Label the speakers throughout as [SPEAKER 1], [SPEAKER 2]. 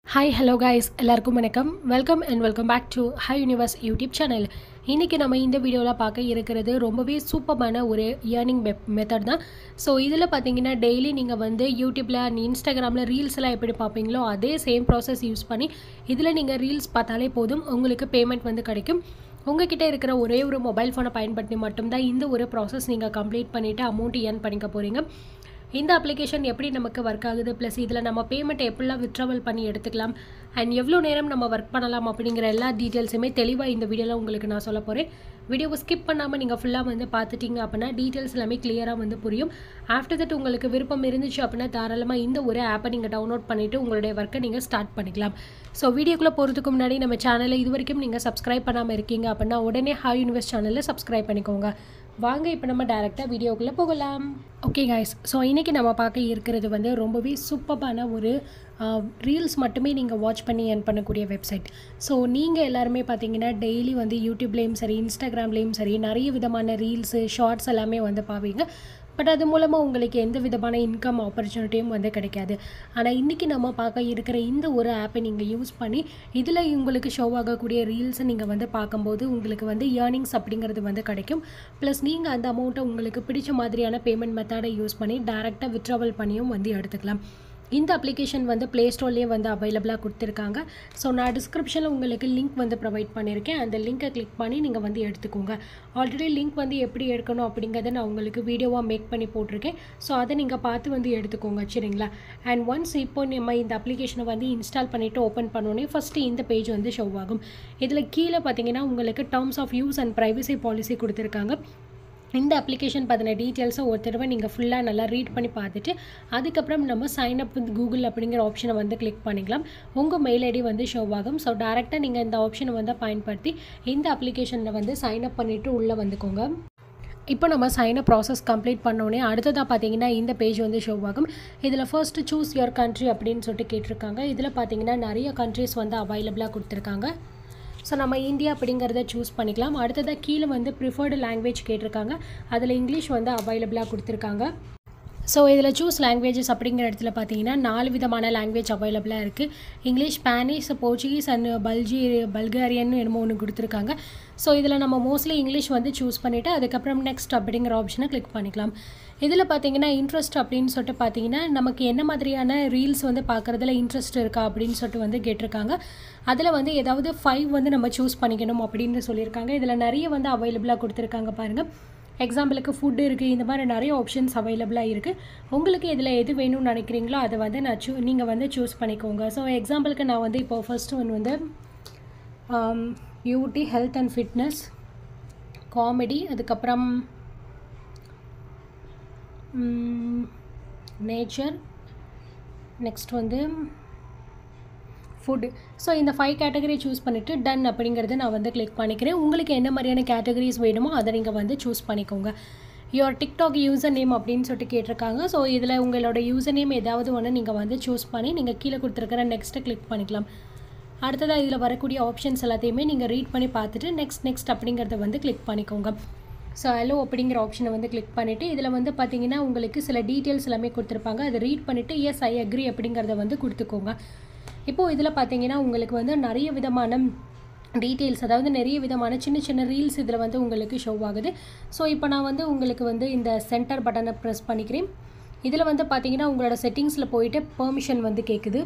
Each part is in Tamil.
[SPEAKER 1] ஹாய் ஹலோ கைஸ் எல்லாருக்கும் வணக்கம் welcome and welcome back to Hi Universe YouTube channel இன்றைக்கி நம்ம இந்த வீடியோவில் பார்க்க இருக்கிறது ரொம்பவே சூப்பரான ஒரு ஏர்னிங் மெத்தட் தான் ஸோ இதில் பார்த்தீங்கன்னா டெய்லி நீங்கள் வந்து யூடியூப்பில் அண்ட் இன்ஸ்டாகிராமில் ரீல்ஸ் எல்லாம் எப்படி பார்ப்பீங்களோ அதே சேம் ப்ராசஸ் யூஸ் பண்ணி இதில் நீங்கள் ரீல்ஸ் பார்த்தாலே போதும் உங்களுக்கு பேமெண்ட் வந்து கிடைக்கும் உங்ககிட்ட இருக்கிற ஒரே ஒரு மொபைல் ஃபோனை பயன்படுத்தி மட்டும்தான் இந்த ஒரு ப்ராசஸ் நீங்கள் கம்ப்ளீட் பண்ணிவிட்டு அமௌண்ட் ஏர்ன் பண்ணிக்க போகிறீங்க இந்த அப்ளிகேஷன் எப்படி நமக்கு ஒர்க் ஆகுது ப்ளஸ் இதில் நம்ம பேமெண்ட் எப்படிலாம் விட்ராவல் பண்ணி எடுத்துக்கலாம் அண்ட் எவ்வளோ நேரம் நம்ம ஒர்க் பண்ணலாம் அப்படிங்கிற எல்லா டீட்டெயில்ஸுமே தெளிவாக இந்த வீடியோவில் உங்களுக்கு நான் சொல்ல போகிறேன் வீடியோவை ஸ்கிப் பண்ணாமல் நீங்கள் ஃபுல்லாக வந்து பார்த்துட்டீங்க அப்படின்னா டீட்டெயில்ஸ் எல்லாமே கிளியராக வந்து புரியும் ஆஃப்டர் தட் உங்களுக்கு விருப்பம் இருந்துச்சு அப்படின்னா தாராளமாக இந்த ஒரு ஆப்பை நீங்கள் டவுன்லோட் பண்ணிவிட்டு உங்களுடைய ஒர்க்கை நீங்கள் ஸ்டார்ட் பண்ணிக்கலாம் ஸோ வீடியோக்குள்ளே போகிறதுக்கு முன்னாடி நம்ம சேனலை இது வரைக்கும் நீங்கள் சப்ஸ்கிரைப் பண்ணாமல் இருக்கீங்க அப்படின்னா உடனே ஹாய் யூனிவர்ஸ் சேனலில் சப்ஸ்கிரைப் பண்ணிக்கோங்க வாங்க இப்போ நம்ம டேரெக்டாக வீடியோக்குள்ளே போகலாம் ஓகே காய்ஸ் ஸோ இன்றைக்கி நம்ம பார்க்க இருக்கிறது வந்து ரொம்பவே சூப்பரான ஒரு ரீல்ஸ் மட்டுமே நீங்கள் வாட்ச் பண்ணி ஏர்ன் பண்ணக்கூடிய வெப்சைட் ஸோ நீங்கள் எல்லாருமே பார்த்தீங்கன்னா டெய்லி வந்து யூடியூப்லேயும் சரி இன்ஸ்டாகிராம்லேயும் சரி நிறைய விதமான ரீல்ஸு ஷார்ட்ஸ் எல்லாமே வந்து பார்ப்பீங்க பட் அது மூலமாக உங்களுக்கு எந்த விதமான இன்கம் ஆப்பர்ச்சுனிட்டியும் வந்து கிடைக்காது ஆனால் இன்றைக்கி நம்ம பார்க்க இருக்கிற இந்த ஒரு ஆப்பை நீங்கள் யூஸ் பண்ணி இதில் உங்களுக்கு ஷோ ஆகக்கூடிய ரீல்ஸை நீங்கள் வந்து பார்க்கும்போது உங்களுக்கு வந்து ஏர்னிங்ஸ் அப்படிங்கிறது வந்து கிடைக்கும் ப்ளஸ் நீங்கள் அந்த அமௌண்ட்டை உங்களுக்கு பிடிச்ச மாதிரியான பேமெண்ட் மெத்தடை யூஸ் பண்ணி டேரெக்டாக விட்ராவல் பண்ணியும் வந்து எடுத்துக்கலாம் இந்த அப்ளிகேஷன் வந்து ப்ளே ஸ்டோர்லேயே வந்து அவைலபிளாக கொடுத்துருக்காங்க ஸோ நான் டிஸ்கிரிப்ஷனில் உங்களுக்கு லிங்க் வந்து ப்ரொவைட் பண்ணியிருக்கேன் அந்த லிங்க்கை கிளிக் பண்ணி நீங்கள் வந்து எடுத்துக்கோங்க ஆல்ரெடி லிங்க் வந்து எப்படி எடுக்கணும் அப்படிங்கிறத நான் உங்களுக்கு வீடியோவாக மேக் பண்ணி போட்டிருக்கேன் ஸோ அதை நீங்கள் பார்த்து வந்து எடுத்துக்கோங்க சரிங்களா அண்ட் ஒன்ஸ் இப்போ நம்ம இந்த அப்ளிகேஷனை வந்து இன்ஸ்டால் பண்ணிவிட்டு ஓப்பன் பண்ணோன்னே ஃபஸ்ட்டு இந்த பேஜ் வந்து ஷோ ஆகும் இதில் கீழே பார்த்தீங்கன்னா உங்களுக்கு terms of use and privacy policy கொடுத்துருக்காங்க இந்த அப்ளிகேஷன் பற்றின டீட்டெயில்ஸை ஒரு தடவை நீங்கள் ஃபுல்லாக நல்லா ரீட் பண்ணி பார்த்துட்டு அதுக்கப்புறம் நம்ம சைன் அப் வித் கூகுள் அப்படிங்கிற ஆப்ஷனை வந்து கிளிக் பண்ணிக்கலாம் உங்கள் மெயில் ஐடி வந்து ஷோ ஆகும் ஸோ டேரெக்டாக நீங்கள் இந்த ஆப்ஷனை வந்து பயன்படுத்தி இந்த அப்ளிகேஷனில் வந்து சைன் அப் பண்ணிவிட்டு உள்ளே வந்துக்கோங்க இப்போ நம்ம சைனை ப்ராசஸ் கம்ப்ளீட் பண்ணோடனே அடுத்ததாக பார்த்தீங்கன்னா இந்த பேஜ் வந்து ஷோ ஆகும் இதில் ஃபர்ஸ்ட்டு சூஸ் யுவர் கண்ட்ரி அப்படின்னு சொல்லிட்டு கேட்டிருக்காங்க இதில் பார்த்தீங்கன்னா நிறைய கண்ட்ரிஸ் வந்து அவைலபிளாக கொடுத்துருக்காங்க ஸோ நம்ம இந்தியா அப்படிங்கிறத சூஸ் பண்ணிக்கலாம் அடுத்ததாக கீழே வந்து ப்ரிஃபர்டு லாங்குவேஜ் கேட்டிருக்காங்க அதில் இங்கிலீஷ் வந்து அவைலபிளாக கொடுத்துருக்காங்க ஸோ இதில் சூஸ் லாங்குவேஜஸ் அப்படிங்கிற இடத்துல பார்த்தீங்கன்னா நாலு விதமான லாங்குவேஜ் அவைலபிளாக இருக்குது இங்கிலீஷ் ஸ்பானிஷ் போர்ச்சுகீஸ் அண்ட் பல்ஜி பல்கேரியன் என்னமோ ஒன்று கொடுத்துருக்காங்க ஸோ இதில் நம்ம மோஸ்ட்லி இங்கிலீஷ் வந்து சூஸ் பண்ணிவிட்டு அதுக்கப்புறம் நெக்ஸ்ட் அப்படிங்கிற ஆப்ஷனை கிளிக் பண்ணிக்கலாம் இதில் பார்த்தீங்கன்னா இன்ட்ரெஸ்ட் அப்படின்னு சொல்லிட்டு பார்த்தீங்கன்னா நமக்கு என்ன மாதிரியான ரீல்ஸ் வந்து பார்க்குறதுல இன்ட்ரெஸ்ட் இருக்கா அப்படின்னு சொல்லிட்டு வந்து கேட்டிருக்காங்க அதில் வந்து ஏதாவது ஃபைவ் வந்து நம்ம சூஸ் பண்ணிக்கணும் அப்படின்னு சொல்லியிருக்காங்க இதில் நிறைய வந்து அவைலபிளாக கொடுத்துருக்காங்க பாருங்கள் எக்ஸாம்பிளுக்கு ஃபுட்டு இருக்குது இந்த மாதிரி நிறைய ஆப்ஷன்ஸ் அவைலபிளாக இருக்குது உங்களுக்கு இதில் எது வேணும்னு நினைக்கிறீங்களோ அதை வந்து நான் சூ நீங்கள் வந்து சூஸ் பண்ணிக்கோங்க ஸோ எக்ஸாம்பிளுக்கு நான் வந்து இப்போ ஃபஸ்ட்டு ஒன் வந்து beauty health and fitness comedy அதுக்கப்புறம் நேச்சர் நெக்ஸ்ட் வந்து ஃபுட்டு ஸோ இந்த ஃபைவ் கேட்டகரி சூஸ் பண்ணிவிட்டு டன் அப்படிங்கிறத நான் வந்து கிளிக் பண்ணிக்கிறேன் உங்களுக்கு என்ன மாதிரியான கேட்டகரிஸ் வேணுமோ அதை நீங்கள் வந்து சூஸ் பண்ணிக்கோங்க யுவர் டிக்டாக் யூசர் நேம் அப்படின்னு சொல்லிட்டு கேட்டிருக்காங்க ஸோ இதில் உங்களோட யூசர் நேம் ஏதாவது ஒன்று நீங்கள் வந்து சூஸ் பண்ணி நீங்கள் கீழே கொடுத்துருக்கிற நெக்ஸ்ட்டை கிளிக் பண்ணிக்கலாம் அடுத்ததாக இதில் வரக்கூடிய ஆப்ஷன்ஸ் எல்லாத்தையுமே நீங்கள் ரீட் பண்ணி பார்த்துட்டு நெக்ஸ்ட் நெக்ஸ்ட் அப்படிங்கிறத வந்து கிளிக் பண்ணிக்கோங்க ஸோ அலோ அப்படிங்கிற ஆப்ஷனை வந்து கிளிக் பண்ணிவிட்டு இதில் வந்து பார்த்தீங்கன்னா உங்களுக்கு சில டீட்டெயில்ஸ் எல்லாமே கொடுத்துருப்பாங்க அதை ரீட் பண்ணிவிட்டு எஸ் ஐ அக்ரி அப்படிங்கிறத வந்து கொடுத்துக்கோங்க இப்போது இதில் பார்த்தீங்கன்னா உங்களுக்கு வந்து நிறைய விதமான டீட்டெயில்ஸ் அதாவது நிறைய விதமான சின்ன சின்ன ரீல்ஸ் இதில் வந்து உங்களுக்கு ஷோ ஆகுது ஸோ இப்போ நான் வந்து உங்களுக்கு வந்து இந்த சென்டர் பட்டனை ப்ரெஸ் பண்ணிக்கிறேன் இதில் வந்து பார்த்தீங்கன்னா உங்களோட செட்டிங்ஸில் போயிட்டு பெர்மிஷன் வந்து கேட்குது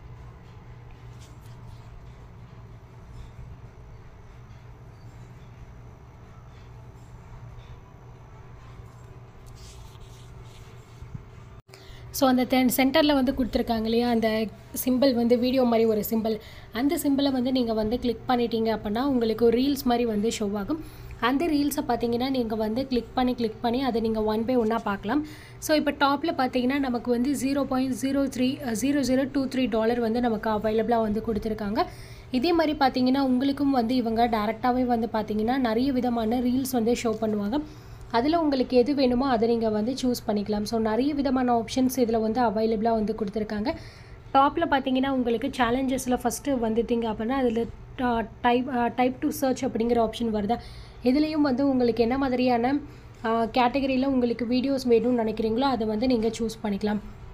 [SPEAKER 1] ஸோ அந்த தென் சென்டரில் வந்து கொடுத்துருக்காங்க இல்லையா அந்த சிம்பிள் வந்து வீடியோ மாதிரி ஒரு சிம்பிள் அந்த சிம்பிளை வந்து நீங்கள் வந்து கிளிக் பண்ணிட்டீங்க அப்படின்னா உங்களுக்கு ஒரு ரீல்ஸ் மாதிரி வந்து ஷோ ஆகும் அந்த ரீல்ஸை பார்த்தீங்கன்னா நீங்கள் வந்து கிளிக் பண்ணி கிளிக் பண்ணி அதை நீங்கள் ஒன் பை ஒன்னாக பார்க்கலாம் ஸோ இப்போ டாப்பில் பார்த்தீங்கன்னா நமக்கு வந்து zero point zero three zero zero two three dollar வந்து நமக்கு அவைலபிளாக வந்து கொடுத்துருக்காங்க இதே மாதிரி பார்த்தீங்கன்னா உங்களுக்கும் வந்து இவங்க டேரெக்டாகவே வந்து பார்த்தீங்கன்னா நிறைய விதமான ரீல்ஸ் வந்து ஷோ பண்ணுவாங்க அதில் உங்களுக்கு எது வேணுமோ அதை நீங்கள் வந்து சூஸ் பண்ணிக்கலாம் ஸோ நிறைய விதமான ஆப்ஷன்ஸ் இதில் வந்து அவைலபிளாக வந்து கொடுத்துருக்காங்க டாப்பில் பார்த்தீங்கன்னா உங்களுக்கு சேலஞ்சஸில் ஃபஸ்ட்டு வந்துட்டீங்க அப்படின்னா அதில் டைப் டைப் டு சர்ச் அப்படிங்கிற ஆப்ஷன் வருதா இதுலேயும் வந்து உங்களுக்கு என்ன மாதிரியான கேட்டகரியில் உங்களுக்கு வீடியோஸ் வேணும்னு நினைக்கிறீங்களோ அதை வந்து நீங்கள் சூஸ் பண்ணிக்கலாம்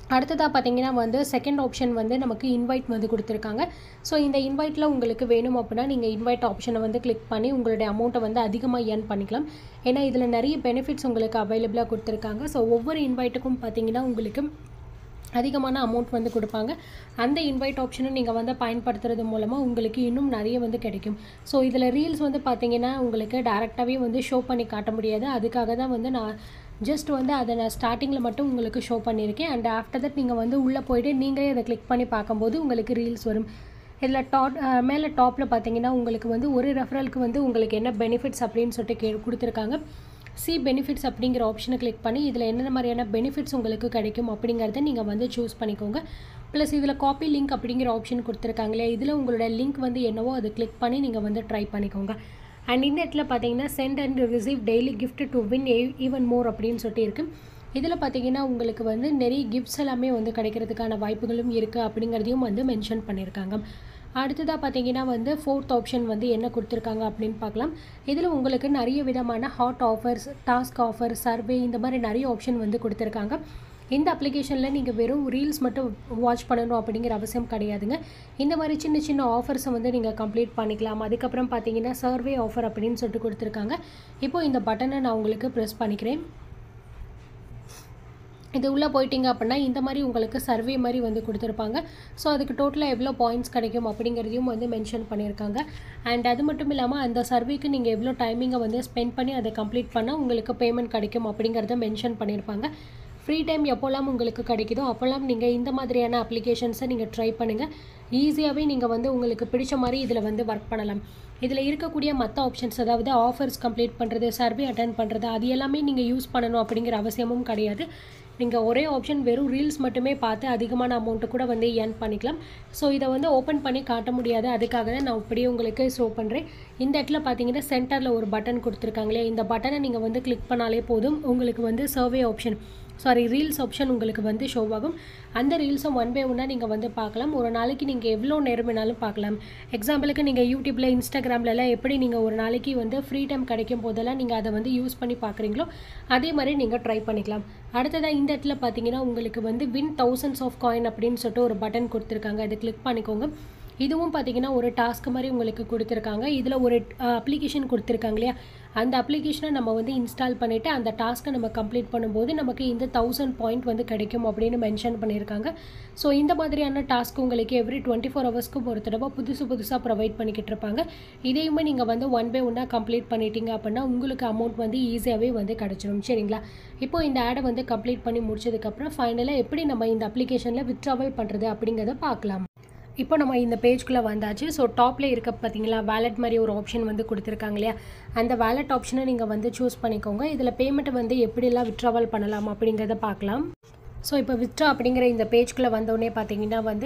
[SPEAKER 1] அடுத்ததாக பார்த்தீங்கன்னா வந்து செகண்ட் ஆப்ஷன் வந்து நமக்கு இன்வைட் வந்து கொடுத்துருக்காங்க ஸோ இந்த இன்வைட்டில் உங்களுக்கு வேணும் அப்படின்னா நீங்கள் இன்வைட் ஆப்ஷனை வந்து கிளிக் பண்ணி உங்களுடைய அமௌண்ட்டை வந்து அதிகமாக ஏர்ன் பண்ணிக்கலாம் ஏன்னா இதில் நிறைய பெனிஃபிட்ஸ் உங்களுக்கு அவைலபிளாக கொடுத்துருக்காங்க ஸோ ஒவ்வொரு இன்வைட்டுக்கும் பார்த்தீங்கன்னா உங்களுக்கு அதிகமான அமௌண்ட் வந்து கொடுப்பாங்க அந்த இன்வைட் ஆப்ஷனை நீங்கள் வந்து பயன்படுத்துறது மூலமாக உங்களுக்கு இன்னும் நிறைய வந்து கிடைக்கும் ஸோ இதில் ரீல்ஸ் வந்து பார்த்தீங்கன்னா உங்களுக்கு டேரெக்டாகவே வந்து ஷோ பண்ணி காட்ட முடியாது அதுக்காக தான் வந்து நான் ஜஸ்ட் வந்து அதை நான் ஸ்டார்டிங்கில் மட்டும் உங்களுக்கு ஷோ பண்ணியிருக்கேன் அண்ட் ஆஃப்டர் தட் நீங்கள் வந்து உள்ளே போயிட்டு நீங்களே அதை கிளிக் பண்ணி பார்க்கும்போது உங்களுக்கு ரீல்ஸ் வரும் இதில் டாட் மேலே டாப்பில் பார்த்தீங்கன்னா உங்களுக்கு வந்து ஒரு ரெஃபரலுக்கு வந்து உங்களுக்கு என்ன பெனிஃபிட்ஸ் அப்படின்னு சொல்லிட்டு கே கொடுத்துருக்காங்க சி பெனிஃபிட்ஸ் அப்படிங்கிற ஆப்ஷனை கிளிக் பண்ணி இதில் என்னென்ன மாதிரியான பெனிஃபிட்ஸ் உங்களுக்கு கிடைக்கும் அப்படிங்கிறத நீங்கள் வந்து சூஸ் பண்ணிக்கோங்க ப்ளஸ் இதில் காப்பி லிங்க் அப்படிங்கிற ஆப்ஷன் கொடுத்துருக்காங்களே இதில் உங்களோட லிங்க் வந்து என்னவோ அதை கிளிக் பண்ணி நீங்கள் வந்து ட்ரை பண்ணிக்கோங்க அண்ட் இந்த இடத்துல பார்த்தீங்கன்னா send and receive daily gift to win even more அப்படின்னு சொல்லிட்டு இருக்குது இதில் பார்த்தீங்கன்னா உங்களுக்கு வந்து நிறைய கிஃப்ட்ஸ் எல்லாமே வந்து கிடைக்கிறதுக்கான வாய்ப்புகளும் இருக்குது அப்படிங்கிறதையும் வந்து மென்ஷன் பண்ணியிருக்காங்க அடுத்ததாக பார்த்தீங்கன்னா வந்து ஃபோர்த் ஆப்ஷன் வந்து என்ன கொடுத்துருக்காங்க அப்படின்னு பார்க்கலாம் இதில் உங்களுக்கு நிறைய விதமான hot offers task offer survey இந்த மாதிரி நிறைய ஆப்ஷன் வந்து கொடுத்துருக்காங்க இந்த அப்ளிகேஷனில் நீங்கள் வெறும் ரீல்ஸ் மட்டும் வாட்ச் பண்ணணும் அப்படிங்கிற அவசியம் கிடையாதுங்க இந்த மாதிரி சின்ன சின்ன ஆஃபர்ஸை வந்து நீங்கள் கம்ப்ளீட் பண்ணிக்கலாம் அதுக்கப்புறம் பார்த்தீங்கன்னா சர்வே ஆஃபர் அப்படின்னு சொல்லிட்டு கொடுத்துருக்காங்க இப்போது இந்த பட்டனை நான் உங்களுக்கு ப்ரெஸ் பண்ணிக்கிறேன் இது உள்ளே போயிட்டீங்க அப்படின்னா இந்த மாதிரி உங்களுக்கு சர்வே மாதிரி வந்து கொடுத்துருப்பாங்க ஸோ அதுக்கு டோட்டலாக எவ்வளோ பாயிண்ட்ஸ் கிடைக்கும் அப்படிங்கிறதையும் வந்து மென்ஷன் பண்ணியிருக்காங்க அண்ட் அது மட்டும் இல்லாமல் அந்த சர்வேக்கு நீங்கள் எவ்வளோ டைமிங்கை வந்து ஸ்பெண்ட் பண்ணி அதை கம்ப்ளீட் பண்ணால் உங்களுக்கு பேமெண்ட் கிடைக்கும் அப்படிங்கிறத மென்ஷன் பண்ணியிருப்பாங்க ஃப்ரீ டைம் எப்போல்லாம் உங்களுக்கு கிடைக்குதோ அப்போல்லாம் நீங்கள் இந்த மாதிரியான அப்ளிகேஷன்ஸை நீங்கள் ட்ரை பண்ணுங்கள் ஈஸியாகவே நீங்கள் வந்து உங்களுக்கு பிடிச்ச மாதிரி இதில் வந்து ஒர்க் பண்ணலாம் இதில் இருக்கக்கூடிய மற்ற ஆப்ஷன்ஸ் அதாவது ஆஃபர்ஸ் கம்ப்ளீட் பண்ணுறது சர்வே அட்டன் பண்ணுறது அது எல்லாமே நீங்கள் யூஸ் பண்ணணும் அப்படிங்கிற அவசியமும் கிடையாது நீங்கள் ஒரே ஆப்ஷன் வெறும் ரீல்ஸ் மட்டுமே பார்த்து அதிகமான அமௌண்ட்டு கூட வந்து ஏர்ன் பண்ணிக்கலாம் ஸோ இதை வந்து ஓப்பன் பண்ணி காட்ட முடியாது அதுக்காக தான் நான் இப்படியே உங்களுக்கு ஷோ பண்ணுறேன் இந்த இடத்துல பார்த்தீங்கன்னா சென்டரில் ஒரு பட்டன் கொடுத்துருக்காங்களே இந்த பட்டனை நீங்கள் வந்து கிளிக் பண்ணாலே போதும் உங்களுக்கு வந்து survey option sorry reels option உங்களுக்கு வந்து ஷோ ஆகும் அந்த ரீல்ஸை ஒன் பை ஒன்னாக நீங்கள் வந்து பார்க்கலாம் ஒரு நாளைக்கு நீங்கள் எவ்வளோ நேரம் வேணாலும் பார்க்கலாம் எக்ஸாம்பிளுக்கு நீங்கள் யூடியூப்பில் இன்ஸ்டாகிராம்லலாம் எப்படி நீங்கள் ஒரு நாளைக்கு வந்து ஃப்ரீ டைம் கிடைக்கும் போதெல்லாம் நீங்கள் அதை வந்து யூஸ் பண்ணி பார்க்குறீங்களோ அதே மாதிரி நீங்கள் ட்ரை பண்ணிக்கலாம் அடுத்ததாக இந்த இடத்துல பார்த்தீங்கன்னா உங்களுக்கு வந்து வின் தௌசண்ட்ஸ் ஆஃப் காயின் அப்படின்னு சொல்லிட்டு ஒரு பட்டன் கொடுத்துருக்காங்க அதை கிளிக் பண்ணிக்கோங்க இதுவும் பார்த்தீங்கன்னா ஒரு டாஸ்க் மாதிரி உங்களுக்கு கொடுத்துருக்காங்க இதில் ஒரு அப்ளிகேஷன் கொடுத்துருக்காங்க இல்லையா அந்த அப்ளிகேஷனை நம்ம வந்து இன்ஸ்டால் பண்ணிவிட்டு அந்த டாஸ்க்கை நம்ம கம்ப்ளீட் பண்ணும்போது நமக்கு இந்த தௌசண்ட் பாயிண்ட் வந்து கிடைக்கும் அப்படின்னு மென்ஷன் பண்ணியிருக்காங்க ஸோ இந்த மாதிரியான டாஸ்க் உங்களுக்கு எவ்ரி டுவெண்ட்டி ஃபோர் ஹவர்ஸ்க்கு ஒரு தடவை புதுசு புதுசாக ப்ரொவைட் பண்ணிக்கிட்டு இருப்பாங்க இதையுமே நீங்கள் வந்து ஒன் பை ஒன்னாக கம்ப்ளீட் பண்ணிட்டீங்க அப்படின்னா உங்களுக்கு அமௌண்ட் வந்து ஈஸியாகவே வந்து கிடச்சிரும் சரிங்களா இப்போ இந்த ஆடை வந்து கம்ப்ளீட் பண்ணி முடிச்சதுக்கப்புறம் ஃபைனலாக எப்படி நம்ம இந்த அப்ளிகேஷனில் வித்ட்ராவல் பண்ணுறது அப்படிங்கிறத பார்க்கலாம் இப்போ நம்ம இந்த பேஜ்குள்ளே வந்தாச்சு ஸோ டாப்பில் இருக்க பார்த்தீங்களா வேலட் மாதிரி ஒரு ஆப்ஷன் வந்து கொடுத்துருக்காங்க இல்லையா அந்த வேலட் ஆப்ஷனை நீங்கள் வந்து சூஸ் பண்ணிக்கோங்க இதில் பேமெண்ட்டை வந்து எப்படிலாம் வித்ட்ராவல் பண்ணலாம் அப்படிங்கிறத பார்க்கலாம் ஸோ இப்போ வித்ட்ரா அப்படிங்கிற இந்த பேஜ்குள்ளே வந்தோடனே பார்த்தீங்கன்னா வந்து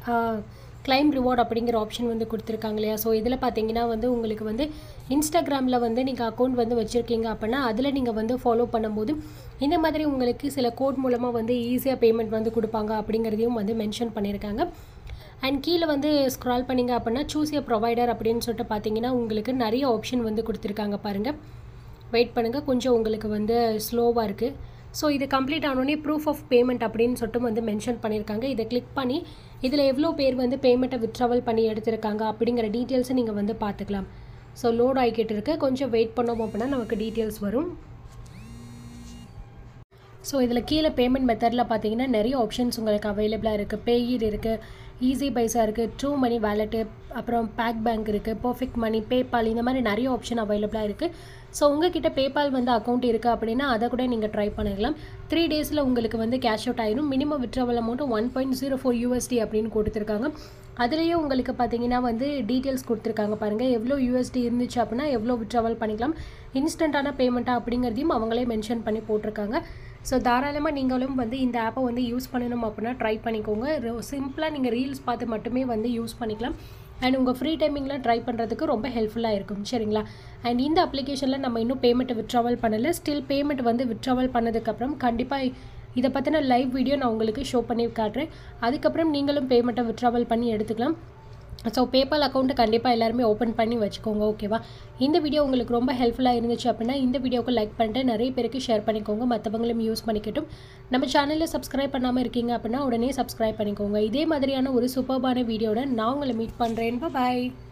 [SPEAKER 1] கிளைம் ரிவார்ட் அப்படிங்கிற ஆப்ஷன் வந்து கொடுத்துருக்காங்க இல்லையா ஸோ இதில் பார்த்தீங்கன்னா வந்து உங்களுக்கு வந்து இன்ஸ்டாகிராமில் வந்து நீங்கள் அக்கௌண்ட் வந்து வச்சுருக்கீங்க அப்படின்னா அதில் நீங்கள் வந்து ஃபாலோ பண்ணும்போது இந்த மாதிரி உங்களுக்கு சில கோட் மூலமாக வந்து ஈஸியாக பேமெண்ட் வந்து கொடுப்பாங்க அப்படிங்கிறதையும் வந்து மென்ஷன் பண்ணியிருக்காங்க அண்ட் கீழே வந்து ஸ்க்ரால் பண்ணிங்க அப்படின்னா சூஸ் ஏ ப்ரொவைடர் அப்படின்னு சொல்லிட்டு பார்த்தீங்கன்னா உங்களுக்கு நிறைய ஆப்ஷன் வந்து கொடுத்துருக்காங்க பாருங்கள் வெயிட் பண்ணுங்கள் கொஞ்சம் உங்களுக்கு வந்து ஸ்லோவாக இருக்குது ஸோ இது கம்ப்ளீட் ஆனோடனே ப்ரூஃப் ஆஃப் பேமெண்ட் அப்படின்னு சொல்லிட்டு வந்து மென்ஷன் பண்ணியிருக்காங்க இதை கிளிக் பண்ணி இதில் எவ்வளோ பேர் வந்து பேமெண்ட்டை வித்ட்ராவல் பண்ணி எடுத்திருக்காங்க அப்படிங்கிற டீட்டெயில்ஸை நீங்கள் வந்து பார்த்துக்கலாம் ஸோ லோட் ஆகிக்கிட்டு இருக்கு கொஞ்சம் வெயிட் பண்ணோம் அப்படின்னா நமக்கு டீட்டெயில்ஸ் வரும் ஸோ இதில் கீழே பேமெண்ட் மெத்தடில் பார்த்தீங்கன்னா நிறைய ஆப்ஷன்ஸ் உங்களுக்கு அவைலபிளாக இருக்குது பேயிர் இருக்குது ஈஸி பைசா இருக்குது ட்ரூ மணி வேலெட்டு அப்புறம் பேக் பேங்க் இருக்குது பர்ஃபெக்ட் மணி பேபால் இந்த மாதிரி நிறைய ஆப்ஷன் அவைலபிளாக இருக்குது ஸோ உங்ககிட்ட பேபால் வந்து அக்கௌண்ட் இருக்குது அப்படின்னா அதை கூட நீங்கள் ட்ரை பண்ணிக்கலாம் த்ரீ டேஸில் உங்களுக்கு வந்து கேஷ் அவுட் ஆயிரும் minimum withdrawal amount one point zero four USD அப்படின்னு கொடுத்துருக்காங்க அதுலேயே உங்களுக்கு பார்த்தீங்கன்னா வந்து டீட்டெயில்ஸ் கொடுத்துருக்காங்க பாருங்கள் எவ்வளோ யூஎஸ்டி இருந்துச்சு அப்படின்னா எவ்வளோ விட்ராவல் பண்ணிக்கலாம் இன்ஸ்டண்ட்டான பேமெண்ட்டா அப்படிங்கிறதையும் அவங்களே மென்ஷன் பண்ணி போட்டிருக்காங்க ஸோ தாராளமாக நீங்களும் வந்து இந்த ஆப்பை வந்து யூஸ் பண்ணணும் அப்படின்னா ட்ரை பண்ணிக்கோங்க சிம்பிளாக நீங்கள் ரீல்ஸ் பார்த்து மட்டுமே வந்து யூஸ் பண்ணிக்கலாம் அண்ட் உங்கள் ஃப்ரீ டைமிங்கில் ட்ரை பண்ணுறதுக்கு ரொம்ப ஹெல்ப்ஃபுல்லாக இருக்கும் சரிங்களா அண்ட் இந்த அப்ளிகேஷனில் நம்ம இன்னும் பேமெண்ட்டை விட்ராவல் பண்ணலை ஸ்டில் பேமெண்ட் வந்து விட்ராவல் பண்ணதுக்கப்புறம் கண்டிப்பாக இதை பற்றின லைவ் வீடியோ நான் உங்களுக்கு ஷோ பண்ணி காட்டுறேன் அதுக்கப்புறம் நீங்களும் பேமெண்ட்டை விட்ராவல் பண்ணி எடுத்துக்கலாம் ஸோ பேபால் அக்கௌண்ட்டு கண்டிப்பாக எல்லாருமே ஓப்பன் பண்ணி வச்சுக்கோங்க ஓகேவா இந்த வீடியோ உங்களுக்கு ரொம்ப ஹெல்ப்ஃபுல்லாக இருந்துச்சு அப்படின்னா இந்த வீடியோக்கு லைக் பண்ணிட்டு நிறைய பேருக்கு ஷேர் பண்ணிக்கோங்க மற்றவங்களும் யூஸ் பண்ணிக்கட்டும் நம்ம சேனலில் சப்ஸ்கிரைப் பண்ணாமல் இருக்கீங்க அப்படின்னா உடனே சப்ஸ்கிரைப் பண்ணிக்கோங்க இதே மாதிரியான ஒரு சூப்பர்பான வீடியோட நான் உங்களை மீட் பண்ணுறேன் பாய்